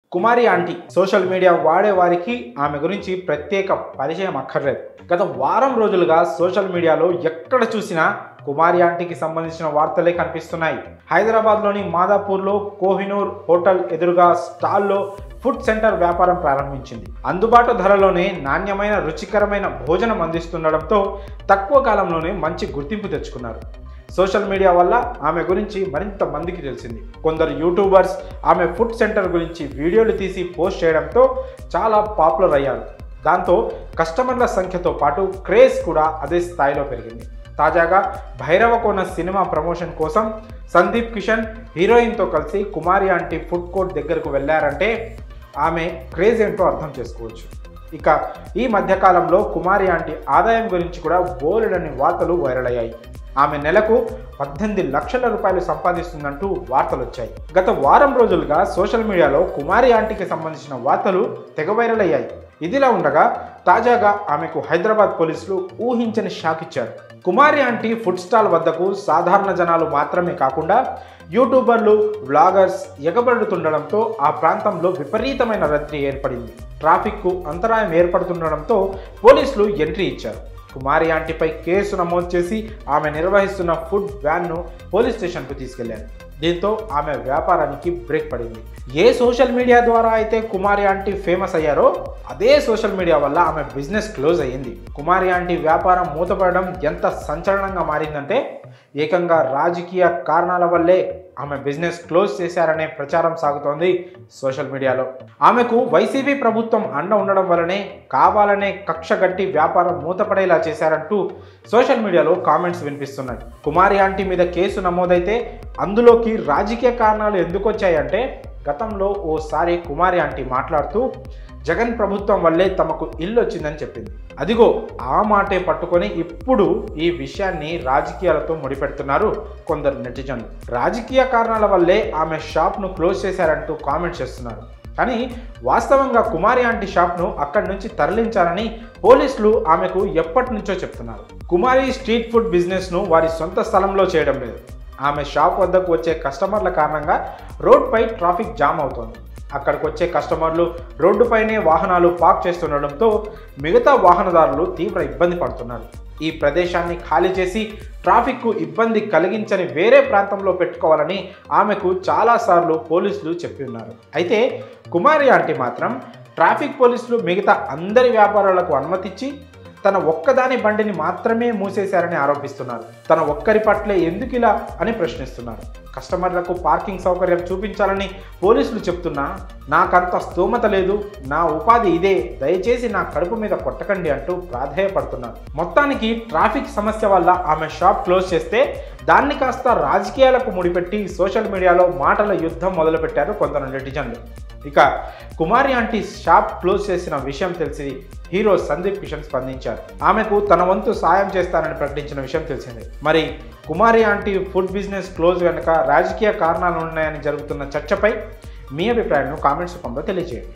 కుమారి aunty social media వాడే వారికి ఆమె గురించి ప్రత్యేక పరిచయం అక్కర్లేదు గత వారం రోజులుగా సోషల్ మీడియాలో ఎక్కడ చూసినా కుమారి ఆంటీకి సంబంధించిన వార్తలే కనిపిస్తున్నాయి హైదరాబాద్లోని మాదాపూర్లో కోహినూర్ హోటల్ ఎదురుగా స్టాల్లో ఫుడ్ సెంటర్ వ్యాపారం ప్రారంభించింది అందుబాటు ధరలోనే నాణ్యమైన రుచికరమైన భోజనం అందిస్తుండడంతో తక్కువ కాలంలోనే మంచి గుర్తింపు తెచ్చుకున్నారు సోషల్ మీడియా వల్ల ఆమె గురించి మరింత మందికి తెలిసింది కొందరు యూట్యూబర్స్ ఆమె ఫుడ్ సెంటర్ గురించి వీడియోలు తీసి పోస్ట్ చేయడంతో చాలా పాపులర్ అయ్యారు దాంతో కస్టమర్ల సంఖ్యతో పాటు క్రేజ్ కూడా అదే స్థాయిలో పెరిగింది తాజాగా భైరవకోన సినిమా ప్రమోషన్ కోసం సందీప్ కిషన్ హీరోయిన్తో కలిసి కుమారి ఆంటీ ఫుడ్ కోర్ట్ దగ్గరకు వెళ్ళారంటే ఆమె క్రేజ్ ఏంటో అర్థం చేసుకోవచ్చు ఇక ఈ మధ్యకాలంలో కుమారి ఆంటీ ఆదాయం గురించి కూడా బోలెడని వార్తలు వైరల్ అయ్యాయి ఆమె నెలకు పద్దెనిమిది లక్షల రూపాయలు సంపాదిస్తుందంటూ వార్తలు వచ్చాయి గత వారం రోజులుగా సోషల్ మీడియాలో కుమారి ఆంటీకి సంబంధించిన వార్తలు తెగ వైరల్ అయ్యాయి ఇదిలా ఉండగా తాజాగా ఆమెకు హైదరాబాద్ పోలీసులు ఊహించని షాక్ ఇచ్చారు కుమారి ఆంటీ ఫుడ్ స్టాల్ వద్దకు సాధారణ జనాలు మాత్రమే కాకుండా యూట్యూబర్లు వ్లాగర్స్ ఎగబడుతుండడంతో ఆ ప్రాంతంలో విపరీతమైన రద్దీ ఏర్పడింది ట్రాఫిక్కు అంతరాయం ఏర్పడుతుండడంతో పోలీసులు ఎంట్రీ ఇచ్చారు కుమారి ఆంటీపై కేసు నమోదు చేసి ఆమె నిర్వహిస్తున్న ఫుడ్ వ్యాన్ను పోలీస్ స్టేషన్కు తీసుకెళ్లారు దీంతో ఆమె వ్యాపారానికి బ్రేక్ పడింది ఏ సోషల్ మీడియా ద్వారా అయితే కుమారి ఆంటీ ఫేమస్ అయ్యారో అదే సోషల్ మీడియా వల్ల ఆమె బిజినెస్ క్లోజ్ అయ్యింది కుమారి ఆంటీ వ్యాపారం మూతపడడం ఎంత సంచలనంగా మారిందంటే ఏకంగా రాజకీయ కారణాల వల్లే ఆమె బిజినెస్ క్లోజ్ చేశారనే ప్రచారం సాగుతోంది సోషల్ మీడియాలో ఆమెకు వైసీపీ ప్రభుత్వం అండ ఉండడం వల్లనే కావాలనే కక్ష గట్టి వ్యాపారం మూతపడేలా చేశారంటూ సోషల్ మీడియాలో కామెంట్స్ వినిపిస్తున్నాయి కుమారి ఆంటీ మీద కేసు నమోదైతే అందులోకి రాజకీయ కారణాలు ఎందుకు వచ్చాయంటే గతంలో ఓసారి కుమారి ఆంటీ మాట్లాడుతూ జగన్ ప్రభుత్వం వల్లే తమకు ఇల్లు వచ్చిందని చెప్పింది అదిగో ఆ మాటే పట్టుకొని ఇప్పుడు ఈ విషయాన్ని రాజకీయాలతో ముడిపెడుతున్నారు కొందరు నెటిజన్లు రాజకీయ కారణాల వల్లే ఆమె షాప్ను క్లోజ్ చేశారంటూ కామెంట్స్ చేస్తున్నారు కానీ వాస్తవంగా కుమారి ఆంటీ షాప్ను అక్కడి నుంచి తరలించాలని పోలీసులు ఆమెకు ఎప్పటి నుంచో చెప్తున్నారు కుమారి స్ట్రీట్ ఫుడ్ బిజినెస్ను వారి సొంత స్థలంలో చేయడం లేదు ఆమె షాప్ వద్దకు వచ్చే కస్టమర్ల కారణంగా రోడ్పై ట్రాఫిక్ జామ్ అవుతోంది అక్కడికి వచ్చే కస్టమర్లు రోడ్డుపైనే వాహనాలు పార్క్ చేస్తుండడంతో మిగతా వాహనదారులు తీవ్ర ఇబ్బంది పడుతున్నారు ఈ ప్రదేశాన్ని ఖాళీ చేసి ట్రాఫిక్కు ఇబ్బంది కలిగించని వేరే ప్రాంతంలో పెట్టుకోవాలని ఆమెకు చాలాసార్లు పోలీసులు చెప్పి ఉన్నారు అయితే కుమారి ఆంటీ మాత్రం ట్రాఫిక్ పోలీసులు మిగతా అందరి వ్యాపారాలకు అనుమతిచ్చి తన ఒక్కదాని బండిని మాత్రమే మూసేశారని ఆరోపిస్తున్నారు తన ఒక్కరి పట్లే ఎందుకు ఇలా అని ప్రశ్నిస్తున్నారు కస్టమర్లకు పార్కింగ్ సౌకర్యం చూపించాలని పోలీసులు చెప్తున్నా నాకంత స్తోమత లేదు నా ఉపాధి ఇదే దయచేసి నా కడుపు మీద కొట్టకండి అంటూ ప్రాధేయపడుతున్నారు మొత్తానికి ట్రాఫిక్ సమస్య వల్ల ఆమె షాప్ క్లోజ్ చేస్తే దాన్ని కాస్త రాజకీయాలకు ముడిపెట్టి సోషల్ మీడియాలో మాటల యుద్ధం మొదలుపెట్టారు కొందరు నెటిజన్లు ఇక కుమారి ఆంటీ షాప్ క్లోజ్ చేసిన విషయం తెలిసి హీరో సందీప్ కిషన్ స్పందించారు ఆమెకు తన వంతు సాయం చేస్తానని ప్రకటించిన విషయం తెలిసిందే మరి Kumari aunty food business close వెనుక రాజకీయ కారణాలు ఉన్నాయని జరుగుతున్న చర్చపై మీ అభిప్రాయాలను కామెంట్స్ రూపంలో తెలియజేయండి